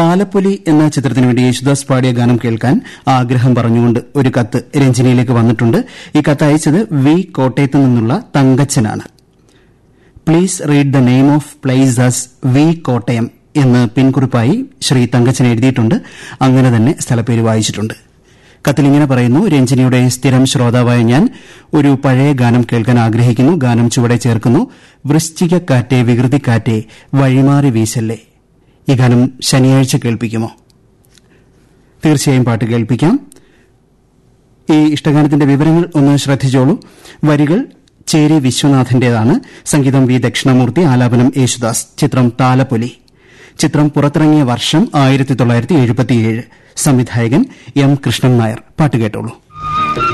താലപ്പൊലി എന്ന ചിത്രത്തിനു വേണ്ടി യേശുദാസ് പാടിയ ഗാനം കേൾക്കാൻ ആഗ്രഹം പറഞ്ഞുകൊണ്ട് ഒരു കത്ത് രഞ്ജിനിയിലേക്ക് വന്നിട്ടുണ്ട് ഈ കത്ത് അയച്ചത് വി കോട്ടയത്ത് നിന്നുള്ള തങ്കച്ചനാണ് please read the name of places V Kottayam എന്ന് പിൻകുറിപ്പായി ശ്രീ തങ്കച്ചൻ എഴുതിയിട്ടുണ്ട് അങ്ങനെ തന്നെ സ്ഥലപ്പേര് വായിച്ചിട്ടുണ്ട് കത്തിൽ ഇങ്ങനെ പറയുന്നു രഞ്ജിനിയുടെ സ്ഥിരം ശ്രോതാവായ ഞാൻ ഒരു പഴയ ഗാനം കേൾക്കാൻ ആഗ്രഹിക്കുന്നു ഗാനം ചുവടെ ചേർക്കുന്നു വൃശ്ചികക്കാറ്റെ വികൃതിക്കാറ്റെ വഴിമാറി വീശല്ലേ ഈ ഗാനം ശനിയാഴ്ച കേൾപ്പിക്കുമോ തീർച്ചയായും പാട്ട് കേൾപ്പിക്കാം ഈ ഇഷ്ടഗാനത്തിന്റെ വിവരങ്ങൾ ഒന്ന് ശ്രദ്ധിച്ചോളൂ വരികൾ ചേരി വിശ്വനാഥന്റേതാണ് സംഗീതം വി ദക്ഷിണമൂർത്തി ആലാപനം യേശുദാസ് ചിത്രം താലപ്പൊലി ചിത്രം പുറത്തിറങ്ങിയ വർഷം ആയിരത്തി തൊള്ളായിരത്തി എഴുപത്തിയേഴ് സംവിധായകൻ എം കൃഷ്ണൻ നായർ പാട്ട് കേട്ടോളൂ